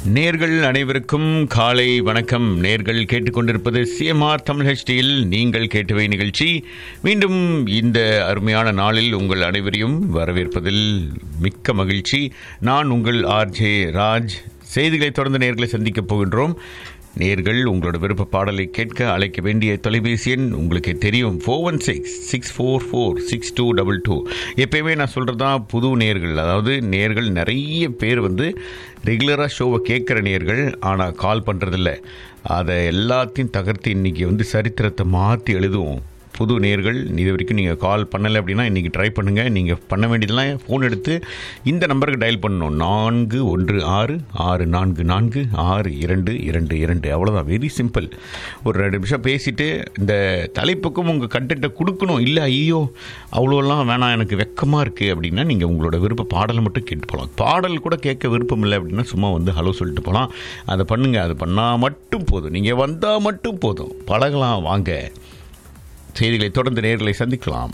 நேர்கள் அனைவருக்கும் காலை வணக்கம் நேர்கள் கேட்டுக்கொண்டிருப்பது சிஎம்ஆர் தமிழ் ஹெச்டியில் நீங்கள் கேட்டவை நிகழ்ச்சி மீண்டும் இந்த அருமையான நாளில் உங்கள் அனைவரையும் வரவேற்பதில் மிக்க மகிழ்ச்சி நான் உங்கள் ஆர்ஜே ராஜ் செய்திகளை தொடர்ந்து நேர்களை சந்திக்கப் போகின்றோம் நேர்கள் உங்களோட விருப்ப பாடலை கேட்க அழைக்க வேண்டிய தொலைபேசி எண் உங்களுக்கு தெரியும் four one six six four four six two double two எப்பயுமே நான் சொல்கிறது தான் புது நேர்கள் அதாவது நேர்கள் நிறைய பேர் வந்து ரெகுலராக ஷோவை கேட்குற நேர்கள் ஆனால் கால் பண்ணுறதில்ல அதை எல்லாத்தையும் தகர்த்து இன்றைக்கி வந்து சரித்திரத்தை மாற்றி எழுதுவோம் புது நேர்கள் இது வரைக்கும் நீங்கள் கால் பண்ணலை அப்படின்னா இன்றைக்கி ட்ரை பண்ணுங்கள் நீங்கள் பண்ண வேண்டியதெல்லாம் ஃபோன் எடுத்து இந்த நம்பருக்கு டயல் பண்ணணும் நான்கு ஒன்று ஆறு ஆறு நான்கு நான்கு ஆறு இரண்டு இரண்டு இரண்டு அவ்வளோதான் வெரி சிம்பிள் ஒரு ரெண்டு நிமிஷம் பேசிவிட்டு இந்த தலைப்புக்கும் உங்கள் கண்டென்ட்டை கொடுக்கணும் இல்லை ஐயோ அவ்வளோலாம் வேணாம் எனக்கு வெக்கமாக இருக்குது அப்படின்னா நீங்கள் உங்களோட விருப்ப பாடலை மட்டும் கேட்டு போகலாம் பாடல் கூட கேட்க விருப்பம் இல்லை அப்படின்னா சும்மா வந்து ஹலோ சொல்லிட்டு போகலாம் அதை பண்ணுங்கள் அது பண்ணால் மட்டும் போதும் நீங்கள் வந்தால் மட்டும் போதும் பழகலாம் வாங்க செய்திகளை தொடர்ந்து நேர்களை சந்திக்கலாம்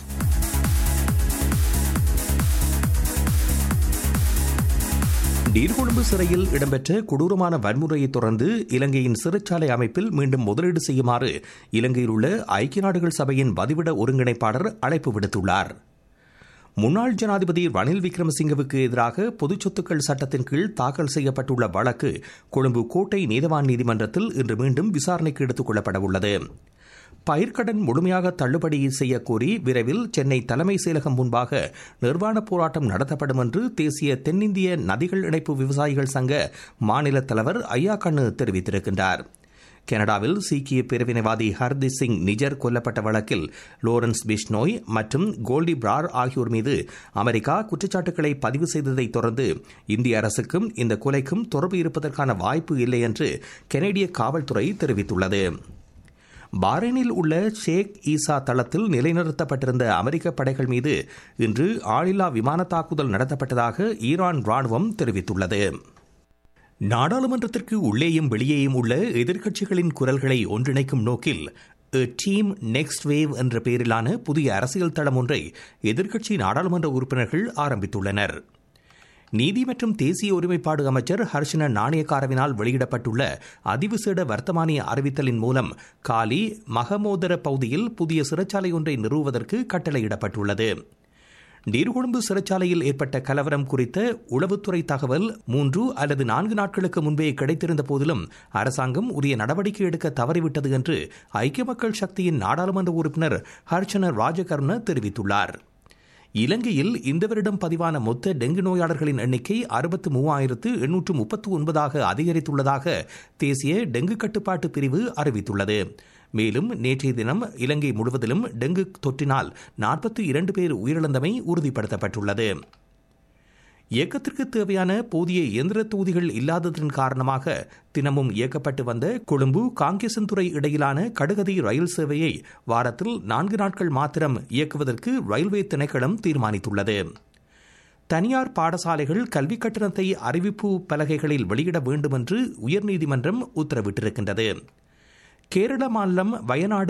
நீர்கொழும்பு சிறையில் இடம்பெற்ற கொடூரமான வன்முறையை தொடர்ந்து இலங்கையின் சிறைச்சாலை அமைப்பில் மீண்டும் முதலீடு செய்யுமாறு இலங்கையில் உள்ள ஐக்கிய நாடுகள் சபையின் வதிவிட ஒருங்கிணைப்பாளர் அழைப்பு விடுத்துள்ளார் முன்னாள் ஜனாதிபதி ரணில் விக்ரமசிங்கவுக்கு எதிராக பொதுச் சொத்துக்கள் சட்டத்தின் கீழ் தாக்கல் செய்யப்பட்டுள்ள வழக்கு கொழும்பு கோட்டை நீதவான் நீதிமன்றத்தில் இன்று மீண்டும் விசாரணைக்கு எடுத்துக் கொள்ளப்பட உள்ளது பயிர்க்கடன் முழுமையாக தள்ளுபடி செய்ய கோரி விரைவில் சென்னை தலைமை செயலகம் முன்பாக நிர்வாண போராட்டம் நடத்தப்படும் என்று தேசிய தென்னிந்திய நதிகள் இணைப்பு விவசாயிகள் சங்க மாநில தலைவர் ஐயா கண்ணு தெரிவித்திருக்கின்றார் கனடாவில் சீக்கிய பிரிவினைவாதி ஹர்தீப் சிங் நிஜர் கொல்லப்பட்ட வழக்கில் லோரன்ஸ் பிஷ்னோய் மற்றும் கோல்டி பிரார் ஆகியோர் மீது அமெரிக்கா குற்றச்சாட்டுகளை பதிவு செய்ததை தொடர்ந்து இந்திய அரசுக்கும் இந்த கொலைக்கும் தொடர்பு இருப்பதற்கான வாய்ப்பு இல்லை என்று கனேடிய காவல்துறை தெரிவித்துள்ளது பாரைனில் உள்ள ஷேக் ஈசா தளத்தில் நிலைநிறுத்தப்பட்டிருந்த அமெரிக்க படைகள் மீது இன்று ஆளில்லா விமான தாக்குதல் நடத்தப்பட்டதாக ஈரான் ராணுவம் தெரிவித்துள்ளது நாடாளுமன்றத்திற்கு உள்ளேயும் வெளியேயும் உள்ள எதிர்க்கட்சிகளின் குரல்களை ஒன்றிணைக்கும் நோக்கில் டீம் நெக்ஸ்ட் வேவ் என்ற பெயரிலான புதிய அரசியல் தளம் ஒன்றை எதிர்க்கட்சி நாடாளுமன்ற உறுப்பினர்கள் ஆரம்பித்துள்ளனர் நீதி மற்றும் தேசிய ஒருமைப்பாடு அமைச்சர் ஹர்ஷன நாணயக்காரவினால் வெளியிடப்பட்டுள்ள அதிவிசேட வர்த்தமானிய அறிவித்தலின் மூலம் காலி மகமோதர பகுதியில் புதிய சிறைச்சாலை ஒன்றை நிறுவுவதற்கு கட்டளையிடப்பட்டுள்ளது நீர்கொழும்பு சிறைச்சாலையில் ஏற்பட்ட கலவரம் குறித்த உளவுத்துறை தகவல் மூன்று அல்லது நான்கு நாட்களுக்கு முன்பே கிடைத்திருந்த போதிலும் அரசாங்கம் உரிய நடவடிக்கை எடுக்க தவறிவிட்டது என்று ஐக்கிய மக்கள் சக்தியின் நாடாளுமன்ற உறுப்பினர் ஹர்ஷன ராஜகர்ண தெரிவித்துள்ளார் இலங்கையில் இந்த வருடம் பதிவான மொத்த டெங்கு நோயாளர்களின் எண்ணிக்கை அறுபத்து மூவாயிரத்து எண்ணூற்று முப்பத்து ஒன்பதாக அதிகரித்துள்ளதாக தேசிய டெங்கு கட்டுப்பாட்டு பிரிவு அறிவித்துள்ளது மேலும் நேற்றைய தினம் இலங்கை முழுவதிலும் டெங்கு தொற்றினால் நாற்பத்தி இரண்டு பேர் உயிரிழந்தமை உறுதிப்படுத்தப்பட்டுள்ளது இயக்கத்திற்கு தேவையான போதிய இயந்திர தொகுதிகள் இல்லாததன் காரணமாக தினமும் இயக்கப்பட்டு வந்த கொழும்பு காங்கேசன்துறை இடையிலான கடுகதி ரயில் சேவையை வாரத்தில் நான்கு நாட்கள் மாத்திரம் இயக்குவதற்கு ரயில்வே திணைக்களம் தீர்மானித்துள்ளது தனியார் பாடசாலைகள் கல்வி கட்டணத்தை அறிவிப்பு பலகைகளில் வெளியிட வேண்டும் என்று உயர்நீதிமன்றம் உத்தரவிட்டிருக்கின்றது கேரள மாநிலம் வயநாடு